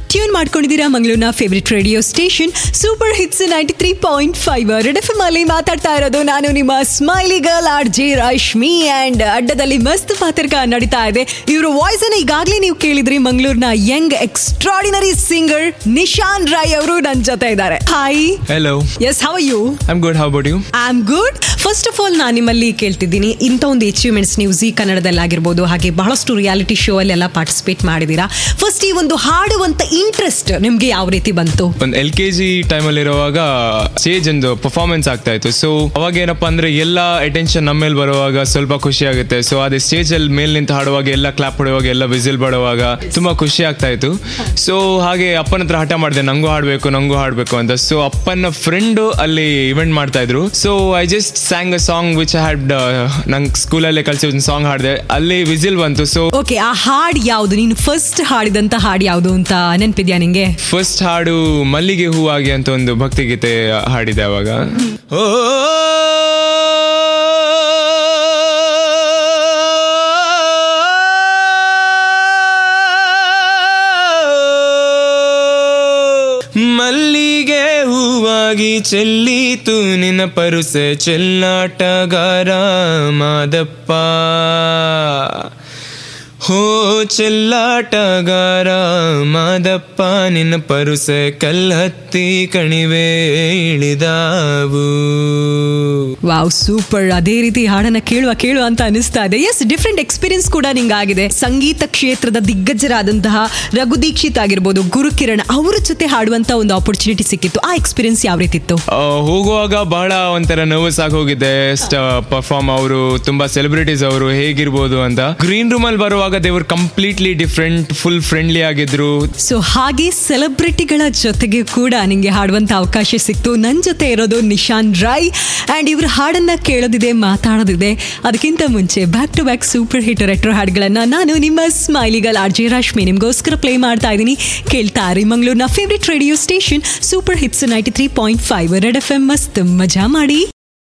Tune ಮಾಡ್ಕೊಂಡಿದ್ದೀರಾ ಮಂಗಳೂರಿನ favourite radio station super hits ninety three point five red F M ಅಲ್ಲಿ ಮಾತಾಡ್ತಾ ಇರೋದು ನಾನು ನಿಮ್ಮ smiley girl R J Rashmi and ಅಡ್ಡದಲ್ಲಿ ಮಸ್ತ್ ಪಾತ್ರಕ ನಡೀತಾ ಇದೆ ಇವ್ರ ವಾಯ್ಸ್ ಅನ್ನ ಈಗಾಗಲೇ ನೀವು ಕೇಳಿದ್ರಿ ಮಂಗಳೂರಿನ young extraordinary singer Nishan Rai ಅವರು ನನ್ನ ಜೊತೆ ಇದ್ದಾರೆ hi Hello. Yes how you I'm good. How about you? I am good first of all ನಾನು ನಿಮ್ಮಲ್ಲಿ ಕೇಳ್ತಿದ್ದೀನಿ ಇಂಥ ಒಂದು ಅಚೀವ್ಮೆಂಟ್ಸ್ ನೀವು ಜಿ ಕನ್ನಡದಲ್ಲಾಗಿರ್ಬೋದು ಹಾಗೆ ಬಹಳಷ್ಟು ರಿಯಾಲಿಟಿ ಶೋ ಅಲ್ಲೆಲ್ಲ ಪಾರ್ಟಿಸಿಪೇಟ್ ಮಾಡಿದ್ದೀರಾ ಫಸ್ಟ್ ಈ ಒಂದು ಹಾಡುವಂತ ಇಂಟ್ರೆಸ್ಟ್ ನಿಮ್ಗೆ ಯಾವ ರೀತಿ ಬಂತು ಒಂದು ಎಲ್ ಕೆ ಜಿ ಟೈಮಲ್ಲಿ ಇರುವಾಗ ಸ್ಟೇಜ್ ಒಂದು ಪರ್ಫಾರ್ಮೆನ್ಸ್ ಆಗ್ತಾ ಇತ್ತು ಸೊ ಅವಾಗ ಏನಪ್ಪಾ ಅಂದ್ರೆ ಎಲ್ಲ ಅಟೆನ್ಷನ್ ನಮ್ಮ ಮೇಲೆ ಬರುವಾಗ ಸ್ವಲ್ಪ ಖುಷಿ ಆಗುತ್ತೆ ಸೊ ಅದೇ ಸ್ಟೇಜ್ ಅಲ್ಲಿ ಮೇಲೆ ನಿಂತು ಹಾಡುವಾಗ ಎಲ್ಲ ಕ್ಲಾಪ್ ಹೊಡುವಾಗ ಎಲ್ಲ ವಿಸಿಲ್ ಬಡುವಾಗ ತುಂಬಾ ಖುಷಿ ಆಗ್ತಾ ಇತ್ತು ಸೊ ಹಾಗೆ ಅಪ್ಪನ ಹತ್ರ ಹಠ ಮಾಡಿದೆ ನಂಗೂ ಹಾಡಬೇಕು ನಂಗೂ ಹಾಡಬೇಕು ಅಂತ ಸೊ ಅಪ್ಪನ ಫ್ರೆಂಡ್ ಅಲ್ಲಿ ಇವೆಂಟ್ ಮಾಡ್ತಾ ಇದ್ರು so I just sang a song which I had ನಂಗೆ ಸ್ಕೂಲಲ್ಲೇ ಕಲಿಸಿ ಒಂದು ಸಾಂಗ್ ಹಾಡಿದೆ ಅಲ್ಲಿ ವಿಸಿಲ್ ಬಂತು ಸೊ ಓಕೆ ಆ ಹಾಡು ಯಾವುದು ನೀನು ಫಸ್ಟ್ ಹಾಡಿದಂತ ಹಾಡು ಯಾವುದು ಅಂತ ನೆನಪಿದ್ಯಾ ನಿಂಗೆ ಫಸ್ಟ್ ಹಾಡು ಮಲ್ಲಿಗೆ ಹೂವಾಗಿ ಅಂತ ಒಂದು ಭಕ್ತಿಗೀತೆ ಹಾಡಿದೆ ಅವಾಗ ಓ ಮಲ್ಲಿಗೆ ಹೂವಾಗಿ ಚೆಲ್ಲೀತು ನಿನ್ನ ಪರುಸೆ ಚೆಲ್ಲಾಟಗಾರ ಮಾದಪ್ಪ ಹೋ ಚೆಲ್ಲಾಟಗಾರ ಮಾದಪ್ಪ ನಿನ್ನ ಪರುಸೆ ಕಲ್ಲತ್ತಿ ಕಣಿವೆ ಇಳಿದಾವು ವಾವ್ ಸೂಪರ್ ಅದೇ ರೀತಿ ಹಾಡನ್ನ ಕೇಳುವ ಕೇಳುವ ಅಂತ ಅನಿಸ್ತಾ ಇದೆ ಎಸ್ ಡಿಫ್ರೆಂಟ್ ಎಕ್ಸ್ಪೀರಿಯನ್ಸ್ ಕೂಡ ನಿಂಗಾಗಿದೆ ಸಂಗೀತ ಕ್ಷೇತ್ರದ ದಿಗ್ಗಜರಾದಂತಹ ರಘು ದೀಕ್ಷಿತ್ ಆಗಿರ್ಬೋದು ಗುರುಕಿರಣ್ ಅವರ ಜೊತೆ ಹಾಡುವಂತ ಒಂದು ಆಪರ್ಚುನಿಟಿ ಸಿಕ್ಕಿತ್ತು ಆ ಎಕ್ಸ್ಪೀರಿಯನ್ಸ್ ಯಾವ ರೀತಿ ಇತ್ತು ಆ, ಹೋಗುವಾಗ ಬಹಳ ಒಂಥರ ನರ್ವಸ್ ಆಗಿ ಹೋಗಿದ್ದೆ ಪರ್ಫಾರ್ಮ್ ಅವರು ತುಂಬಾ ಸೆಲೆಬ್ರಿಟೀಸ್ ಅವರು ಹೇಗಿರ್ಬೋದು ಅಂತ ಗ್ರೀನ್ ರೂಮ್ ಅಲ್ಲಿ ಬರುವಾಗ ದೇವರು ಕಂಪ್ಲೀಟ್ಲಿ ಡಿಫ್ರೆಂಟ್ ಫುಲ್ ಫ್ರೆಂಡ್ಲಿ ಆಗಿದ್ರು ಸೊ ಹಾಗೆ ಸೆಲೆಬ್ರಿಟಿಗಳ ಜೊತೆಗೆ ಕೂಡ ನಿಂಗೆ ಹಾಡುವಂತ ಅವಕಾಶ ಸಿಕ್ತು ನನ್ನ ಜೊತೆ ಇರೋದು ನಿಶಾನ್ ರಾಯ್ ಅಂಡ್ ಇವ್ರ ಹಾಡನ್ನ ಕೇಳೋದಿದೆ ಮಾತಾಡೋದಿದೆ ಅದಕ್ಕಿಂತ ಮುಂಚೆ back to back super hit retro ಹಾಡುಗಳನ್ನ ನಾನು ನಿಮ್ಮ ಸ್ಮೈಲಿಗಲ್ ಆರ್ ಜೆ ರಶ್ಮಿ ನಿಮ್ಗೋಸ್ಕರ ಪ್ಲೇ ಮಾಡ್ತಾ ಇದ್ದೀನಿ ಕೇಳ್ತಾ ಇರಿ ಮಂಗಳೂರಿನ favourite radio station super hits ninety three point five red F M ಮಸ್ತ್ ಮಜಾ ಮಾಡಿ